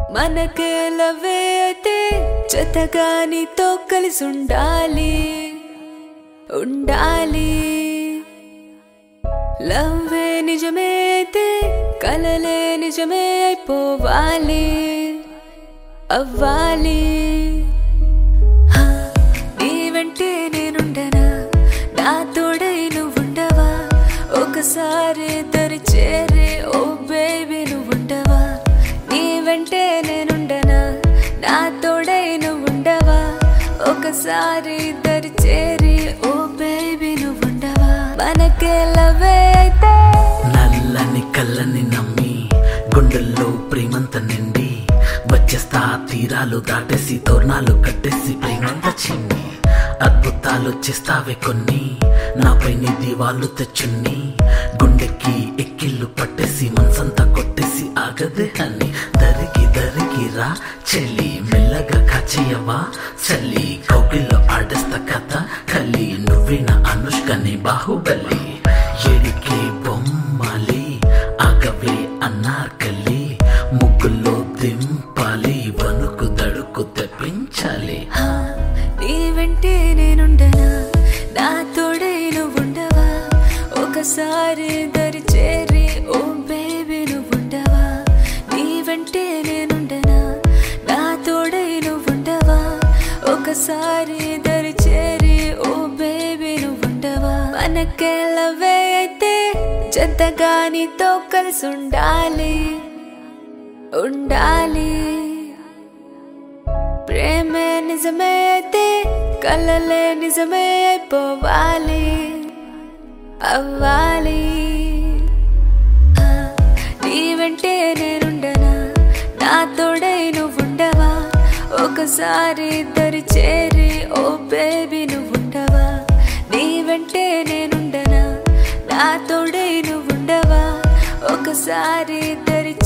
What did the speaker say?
మనకే లవ్వే అయితే జతగా నీతో కలిసి ఉండాలి ఉండాలి లవ్వే నిజమే అయితే కలలే నిజమే అయిపోవాలి అవ్వాలి హా, నీ వెంటే నేనుండనా నా తోడై నువ్వుండవా ఒకసారి దరి చేరే ఓ బేబీ నువ్వుండవా నీ వెంటే నేనుండనా నా తోడై నువ్వుండవా ఒకసారి దరి చేరి ఓ బేబీ నువ్వుండవా మనకే లవే అయితే నల్లని కళ్ళని నమ్మి గుండెల్లో ప్రేమంత నిండి వచ్చేస్తా తీరాలు దాటేసి తోరణాలు కట్టేసి ప్రేమంత చిన్ని అద్భుతాలు చేస్తావే కొన్ని నాపై నిధి వాళ్ళు తెచ్చున్ని గుండెకి ఎక్కిళ్ళు పట్టేసి మనసంతా కొట్టేసి ఆగదే అని దరికి దరికి రా చెల్లి మెల్లగా కాచేయవా చల్లి కౌకిల్లో ఆడేస్తా కథ కలి నువ్విన అనుష్కని బాహుబలి ఎడికే బొమ్మలి ఆగవే అన్నార్కలి ముగ్గుల్లో దింపాలి వణుకు దడుకు తెప్పించాలి హా, నీ వెంటే నేనుండనా నా తోడై నువ్వుండవా ఒకసారి దరి చేరి ఓ బేబీ నువ్వుండవా నీ వెంటే నేనుండనా నా తోడై నువ్వుండవా ఒకసారి దరి చేరి ఓ బేబీ నువ్వుండవా మనకే లవ్వే అయితే జతగా నీతో కలిసి ఉండాలి ఉండాలి ప్రేమే నిజమే అయితే కలలే నిజమే అయిపోవాలి అవ్వాలి ఆ, నీ వెంటే నేనుండనా నా తోడై నువ్వుండవా ఒకసారి దరి చేరి ఓ బేబీ నువ్వుండవా నీ వెంటే నేనుండనా నా తోడై నువ్వుండవా ఒకసారి దరి